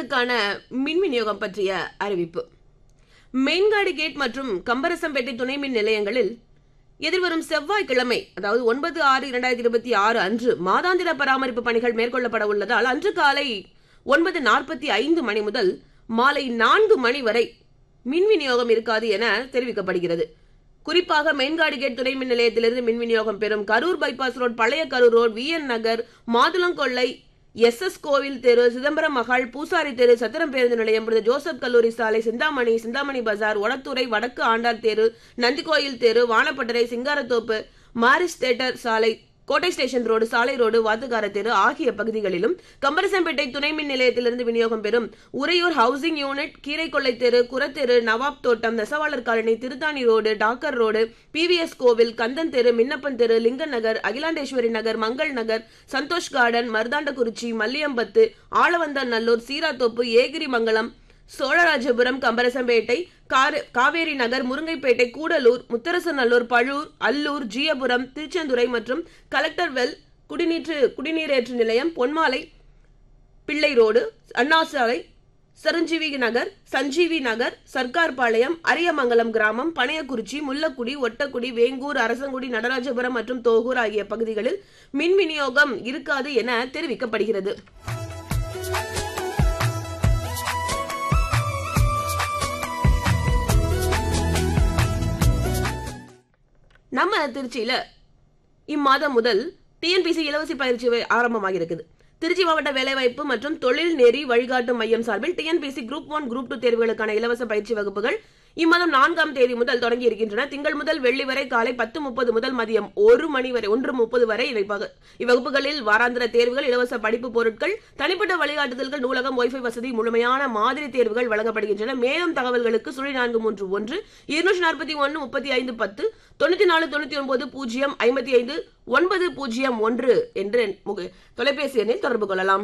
மாதத்திற்கான மின் விநியோகம் பற்றிய அறிவிப்பு மெயின்காடு கேட் மற்றும் கம்பரசம்பேட்டை துணை மின் நிலையங்களில் எதிர்வரும் செவ்வாய்க்கிழமை அதாவது ஒன்பது ஆறு இரண்டாயிரத்தி இருபத்தி ஆறு அன்று மாதாந்திர பராமரிப்பு பணிகள் மேற்கொள்ளப்பட உள்ளதால் அன்று காலை ஒன்பது நாற்பத்தி ஐந்து மணி முதல் மாலை நான்கு மணி வரை மின் விநியோகம் இருக்காது என தெரிவிக்கப்படுகிறது குறிப்பாக மெயின்காடு கேட் துணை மின் நிலையத்திலிருந்து மின் விநியோகம் பெறும் கரூர் பைபாஸ் ரோட் பழைய Karur road V N Nagar Mathulankollai S S கோவில் தெரு சிதம்பரம் மகால் பூசாரி தெரு சத்திரம் பேருந்து நிலையம் புனித ஜோசப் கல்லூரி சாலை சிந்தாமணி சிந்தாமணி பஜார் ஒடத்துறை வடக்கு ஆண்டாள் தெரு நந்திக்கோயில் தெரு வானப்பட்டறை சிங்காரத்தோப்பு மாரிஸ் தேட்டர் சாலை கோட்டை ஸ்டேஷன் ரோடு சாலை ரோடு வாத்துக்கார தெரு ஆகிய பகுதிகளிலும் கம்பரசம்பேட்டை துணை மின் நிலையத்திலிருந்து விநியோகம் பெறும் உறையூர் ஹவுசிங் யூனிட் கீரைக்கொள்ளை தெரு குரத்தெரு நவாப் தோட்டம் நெசவாளர் காலனி திருத்தாணி ரோடு டாக்கர் ரோடு பிவிஎஸ் கோவில் கந்தன் தெரு மின்னப்பன் தெரு லிங்கன் நகர் அகிலாண்டேஸ்வரி நகர் மங்கள் நகர் சந்தோஷ் கார்டன் மருதாண்டகுறிச்சி மல்லியம்பத்து ஆளவந்தான் நல்லூர் சீராத்தோப்பு ஏகிரி மங்கலம் சோழராஜபுரம் கம்பரசம்பேட்டை கார- காவேரி நகர் முருங்கைப்பேட்டை கூடலூர் முத்தரசநல்லூர் பழூர் அல்லூர் ஜீயபுரம் திருச்செந்துறை மற்றும் கலெக்டர் வெல் குடிநீற்று குடிநீரேற்று நிலையம் பொன்மாலை பிள்ளை ரோடு அண்ணா சாலை சரஞ்சீவி நகர் சஞ்சீவி நகர் சர்க்கார்பாளையம் அரியமங்கலம் கிராமம் பனையக்குறிச்சி முல்லக்குடி ஒட்டக்குடி வேங்கூர் அரசங்குடி நடராஜபுரம் மற்றும் தோகூர் ஆகிய பகுதிகளில் மின் விநியோகம் இருக்காது என தெரிவிக்கப்படுகிறது நம்ம திருச்சியில இம்மாதம் முதல் டிஎன்பிசி இலவச பயிற்சி வை- ஆரம்பமாக இருக்குது திருச்சி மாவட்ட வேலைவாய்ப்பு மற்றும் தொழில் நெறி வழிகாட்டும் மையம் சார்பில் T N P C group one group two தேர்வுகளுக்கான இலவச பயிற்சி வகுப்புகள் இம்மாதம் நான்காம் தேதி முதல் தொடங்கி இருக்கின்றன திங்கள் முதல் வெள்ளி வரை காலை பத்து முப்பது முதல் மதியம் ஒரு மணி வரை ஒன்று முப்பது வரை இவை பக- இவ்வகுப்புகளில் வாராந்திர தேர்வுகள் இலவச படிப்பு பொருட்கள் தனிப்பட்ட வழிகாட்டுதல்கள் நூலகம் ஒய்ஃபை வசதி முழுமையான மாதிரி தேர்வுகள் வழங்கப்படுகின்றன மேலும் தகவல்களுக்கு சுழி நான்கு மூன்று ஒன்று இருநூற்றி நாற்பத்தி ஒன்று முப்பத்தி ஐந்து பத்து தொண்ணூத்தி நாலு தொண்ணூத்தி ஒன்பது பூஜ்ஜியம் ஐம்பத்தி ஐந்து ஒன்பது பூஜ்ஜியம் ஒன்று என்று முக- தொலைபேசி எண்ணில் தொடர்பு கொள்ளலாம்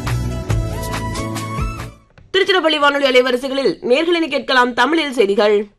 திருச்சிராப்பள்ளி வானொலி அலைவரிசைகளில் நேர்களினை கேட்கலாம் தமிழில் செய்திகள்